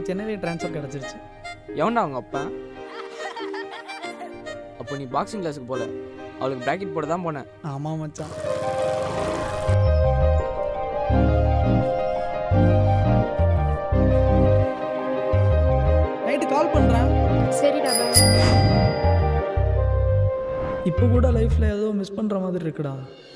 எனக்கு சென்னையிலே ட்ரான்ஸ்ஃபர் கிடச்சிருச்சு எவன்டா அவங்க அப்பா அப்போ நீ பாக்ஸிங் கிளாஸுக்கு போல அவளுக்கு பிராக்கெட் போட தான் போனேன் ஆமாம் மச்சான் நைட்டு கால் பண்ணுறேன் சரிடா பாய் இப்போ கூட லைஃப்பில் ஏதோ மிஸ் பண்ணுற மாதிரி இருக்குடா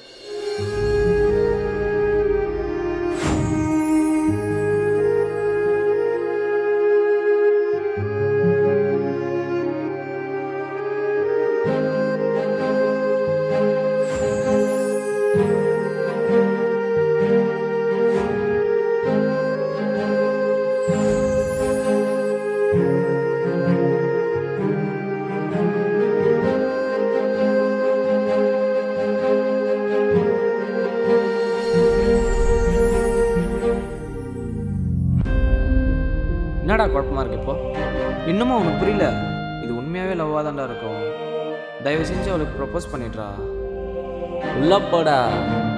என்னடா குழப்பமா இருக்கு இப்போ இன்னமும் உனக்கு புரியல இது உண்மையாகவே லவ்வாக தான்டா இருக்கும் தயவு செஞ்சு அவளுக்கு ப்ரப்போஸ் பண்ணிடுறா உள்ள போடா